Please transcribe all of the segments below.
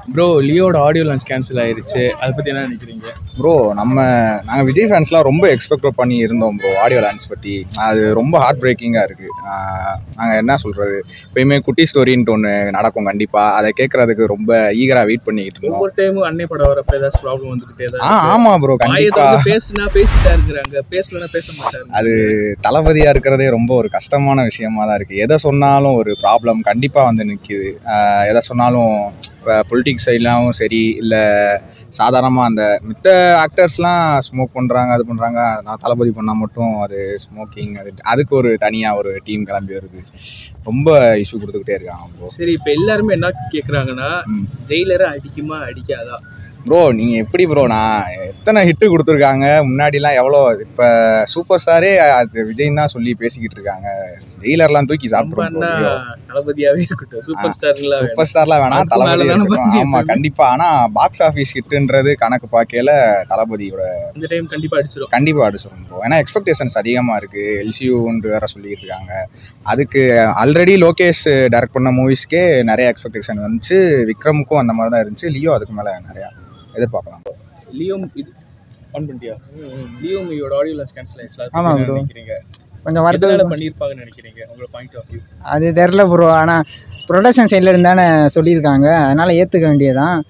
Bro லியோட audio launch cancel ஆயிருச்சு அதை பற்றி என்ன நினைக்கிறீங்க ப்ரோ நம்ம நாங்கள் விஜய் ஃபேன்ஸ்லாம் ரொம்ப எக்ஸ்பெக்ட் பண்ணி இருந்தோம் ப்ரோ ஆடியோ லான்ச் பற்றி அது ரொம்ப ஹார்ட் பிரேக்கிங்காக இருக்குது நாங்கள் என்ன சொல்கிறது எப்பயுமே குட்டி ஸ்டோரின்ட்டு ஒன்று நடக்கும் கண்டிப்பாக அதை கேட்குறதுக்கு ரொம்ப ஈகராக வெயிட் பண்ணிக்கிட்டு இருந்தோம் ஒவ்வொரு டைமும் அன்னை படம் வரப்ப ஏதாச்சும் ப்ராப்ளம் வந்துகிட்டே தான் ஆ இருக்கு. ஆமாம் ப்ரோ வாயை கண்டிப்பாக திறந்து பேசுனா பேசிட்டா இருக்கிறாங்க பேசலன்னா பேச மாட்டாங்க அது தளபதியாக இருக்கிறதே ரொம்ப ஒரு கஷ்டமான விஷயமா தான் இருக்குது எதை சொன்னாலும் ஒரு ப்ராப்ளம் கண்டிப்பாக வந்து நிற்கிது எதை சொன்னாலும் இப்போ பொலிட்டிக்ஸ் சைட்லாவும் சரி இல்லை சாதாரணமாக அந்த மித்த ஆக்டர்ஸ்லாம் ஸ்மோக் பண்ணுறாங்க அது பண்ணுறாங்க நான் தளபதி பண்ணால் மட்டும் அது ஸ்மோக்கிங் அது அதுக்கு ஒரு தனியாக ஒரு டீம் கிளம்பி வருது ரொம்ப இஷ்யூ கொடுத்துக்கிட்டே இருக்காங்க ப்ரோ சரி இப்போ எல்லாருமே என்ன கேக்குறாங்கன்னா ம். ஜெயிலரை அடிக்குமா அடிக்காதா ப்ரோ நீங்கள் எப்படி ப்ரோ நான் எத்தனை ஹிட்டு கொடுத்துருக்காங்க முன்னாடிலாம் எவ்வளோ இப்போ சூப்பர் ஸ்டாரே அது விஜய் தான் சொல்லி பேசிக்கிட்டு இருக்காங்க ஜெயிலர்லாம் தூக்கி நம்ம சாப்பிட்றோம் அண்ணா ப்ரோ தளபதியாவே இருக்கட்டும் சூப்பர் ஸ்டார்லாம் சூப்பர் ஸ்டார்லாம் வேணாம் அதுக்கு தளபதி மேல தானே இருக்கட்டும். பண்ணி ஆமா இருக்கு. கண்டிப்பா ஆனா பாக்ஸ் ஆஃபீஸ் ஹிட்ன்றது கணக்கு பார்க்கையில தளபதியோட இந்த டைம் கண்டிப்பா அடிச்சிடும் கண்டிப்பா அடிச்சிடும் ப்ரோ ஏன்னா எக்ஸ்பெக்டேஷன்ஸ் அதிகமா இருக்கு எல்சியூன்னு வேற சொல்லிட்டு இருக்காங்க அதுக்கு ஆல்ரெடி லோகேஷ் டைரக்ட் பண்ண மூவிஸ்க்கே நிறைய எக்ஸ்பெக்டேஷன் வந்துச்சு விக்ரமுக்கும் அந்த மாதிரி தான் இருந்துச்சு லியோ அதுக்கு மேல நிறைய எதிர்பார்க்கலாம் லியோ இது ஆன் பண்ணிட்டியா லியோ மூவியோட ஆடியோ லான்ச் கேன்சல் ஆயிடுச்சு அதை ஆமா பத்தி என்ன bro. நினைக்கிறீங்க கொஞ்சம் எதனால வருத்தம் பண்ணியிருப்பாங்கன்னு நினைக்கிறீங்க உங்களோட பாயிண்ட் ஆஃப் வியூ அது தெரில ப்ரோ ஆனால் ப்ரொடக்ஷன் சைடில் இருந்தானே சொல்லியிருக்காங்க அதனால் ஏற்றுக்க வேண்டியதான்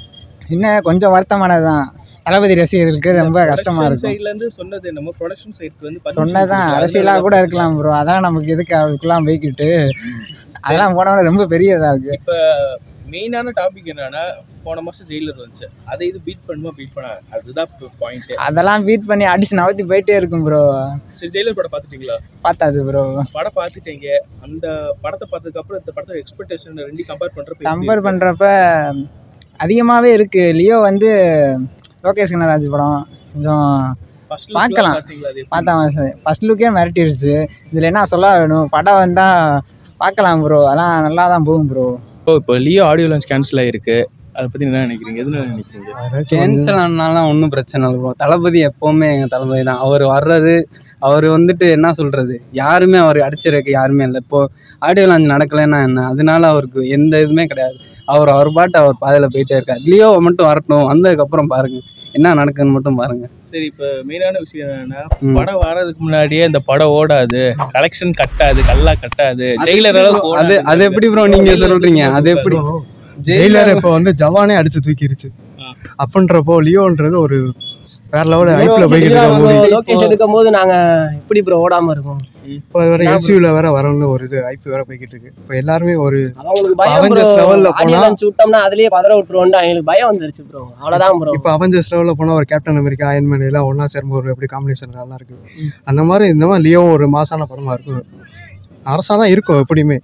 என்ன கொஞ்சம் வருத்தமானது தான் தளபதி ரசிகர்களுக்கு ரொம்ப கஷ்டமாக இருக்கும் சைடுல இருந்து சொன்னது என்னமோ ப்ரொடக்ஷன் சைடுக்கு வந்து permission சொன்னதான் கொடுக்கல. அரசியலாக கூட இருக்கலாம் ப்ரோ அதான் நமக்கு எதுக்கு அதுக்கெல்லாம் போய்க்கிட்டு அதெல்லாம் போனவன ரொம்ப பெரிய இதாக இருக்குது இப்ப மெயினான டாபிக் என்னன்னா போன மாசம் ஜெயிலர் வந்துச்சு அதை இது பீட் பண்ணுமா பீட் பண்ண அதுதான் பாயிண்ட் அதெல்லாம் பீட் பண்ணி அடிச்சு நவத்தி போயிட்டே இருக்கும் ப்ரோ சரி ஜெயிலர் படம் பார்த்துட்டீங்களா பார்த்தாச்சு ப்ரோ படம் பார்த்துட்டீங்க அந்த படத்தை பார்த்ததுக்கு அப்புறம் இந்த படத்தோட எக்ஸ்பெக்டேஷன் ரெண்டையும் கம்பேர் பண்றப்ப கம்பேர் பண்ணுறப்ப அதிகமாகவே இருக்குது லியோ வந்து லோகேஷ் கனராஜ் படம் கொஞ்சம் பார்க்கலாம். பார்த்தா ஃபர்ஸ்ட் லுக்கே மிரட்டிருச்சு இதில் என்ன சொல்ல வேணும் படம் வந்தால் பார்க்கலாம் ப்ரோ அதெல்லாம் நல்லா தான் போகும் ப்ரோ ஓ இப்போ லியோ ஆடியோ லான்ச் கேன்சல் ஆயிருக்கு அதை பத்தி என்ன நினைக்கிறீங்க எதுனால நினைக்கிறீங்க கேன்சல் ஆனாலாம் ஒன்றும் பிரச்சனை இல்லை ப்ரோ தளபதி எப்போவுமே எங்கள் தளபதி தான் அவர் வர்றது அவர் வந்துட்டு என்ன சொல்கிறது யாருமே அவர் அடிச்சிருக்க யாருமே இல்லை இப்போது ஆடியோ லான்ச் நடக்கலைன்னா என்ன அதனால அவருக்கு எந்த இதுவுமே கிடையாது அவர் அவர் பாட்டு அவர் பாதையில் போயிட்டே இருக்கார் லியோ மட்டும் வரட்டும் வந்ததுக்கப்புறம் பாருங்கள் என்ன நடக்குதுன்னு மட்டும் பாருங்கள் சரி இப்போ மெயினான விஷயம் என்னன்னா ம். படம் வர்றதுக்கு முன்னாடியே இந்த படம் ஓடாது கலெக்ஷன் கட்டாது கல்லா கட்டாது ஜெயிலர் அளவுக்கு அது ஓடாது. அது எப்படி ப்ரோ நீங்கள் சொல்கிறீங்க அது எப்படி ஜெயிலர் இப்போ வந்து ஜவானே அடிச்சு தூக்கிருச்சு ஆ. அப்படின்றப்போ லியோன்றது ஒரு வேற லெவல் ஐப்ல போய்கிட்டு இருக்க மூவி லோகேஷ் எடுக்கும் போது நாங்க எப்படி ப்ரோ ஓடாம இருக்கோம் இப்போ வேற எல்சியூல வேற வரணும்னு ஒரு இது ஐப் வேற போய்கிட்டு இருக்கு இப்போ எல்லாருமே ஒரு அவங்களுக்கு பயம் ப்ரோ Avengers level ல ஆடியோ போனா- லான்ச் விட்டோம்னா அதுலயே பதற விட்டுருவோம்னு அவங்களுக்கு பயம் வந்துருச்சு ப்ரோ அவ்வளவுதான் ப்ரோ இப்போ அவெஞ்சர்ஸ் லெவலில் போனால் ஒரு கேப்டன் அமெரிக்கா அயன்மேன் எல்லாம் ஒன்றா சேரும்போது ஒரு எப்படி காம்பினேஷன் நல்லா இருக்கு அந்த மாதிரி இந்த மாதிரி லியோ ஒரு மாசான படமா இருக்கும் அரசா தான் இருக்கும் எப்படியுமே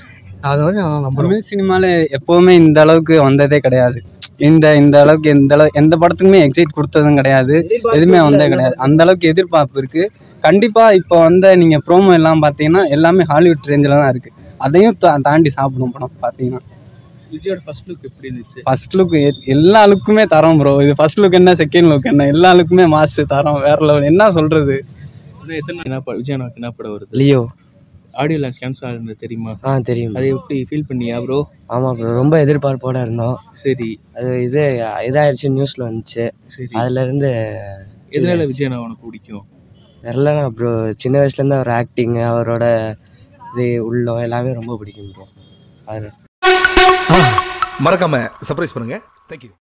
அது வரைக்கும் நான் நம்புறேன் தமிழ் சினிமாவில் எப்போவுமே இந்த அளவுக்கு வந்ததே கிடையாது இந்த இந்த அளவுக்கு எந்த அளவு எந்த படத்துக்குமே எக்ஸைட் கொடுத்ததும் கிடையாது எதுவுமே வந்தே கிடையாது அந்த அளவுக்கு எதிர்பார்ப்பு இருக்கு கண்டிப்பா இப்போ வந்த நீங்க ப்ரோமோ எல்லாம் பார்த்தீங்கன்னா எல்லாமே ஹாலிவுட் ரேஞ்சில் தான் இருக்கு அதையும் தா- தாண்டி சாப்பிடும் படம் பார்த்தீங்கன்னா விஜயோட ஃபர்ஸ்ட் லுக் எப்படி இருந்துச்சு ஃபர்ஸ்ட் லுக் எல்லா லுக்குமே தரோம் ப்ரோ இது ஃபர்ஸ்ட் லுக் என்ன செகண்ட் லுக் என்ன எல்லா லுக்குமே மாசு தரோம் வேற லெவல் என்ன சொல்றது இன்னும் எத்தனை என்ன படம் விஜய் எனக்கு என்ன படம் வருது லியோ ஆடியோ லான்ச் கேன்சல் ஆகுது தெரியுமா ஆ தெரியும் அதை எப்படி ஃபீல் பண்ணியா ப்ரோ ஆமாம் ப்ரோ ரொம்ப எதிர்பார்ப்போட இருந்தோம் சரி அது இது இதாயிடுச்சு நியூஸில் வந்துச்சு சரி அதுலேருந்து எதனால விஜய் நான் உனக்கு பிடிக்கும் வரலண்ணா ப்ரோ சின்ன வயசுலேருந்து அவர் ஆக்டிங்கு அவரோட இது உள்ளம் எல்லாமே ரொம்ப பிடிக்கும் ப்ரோ அது மறக்காம சர்ப்ரைஸ் பண்ணுங்க தேங்க்யூ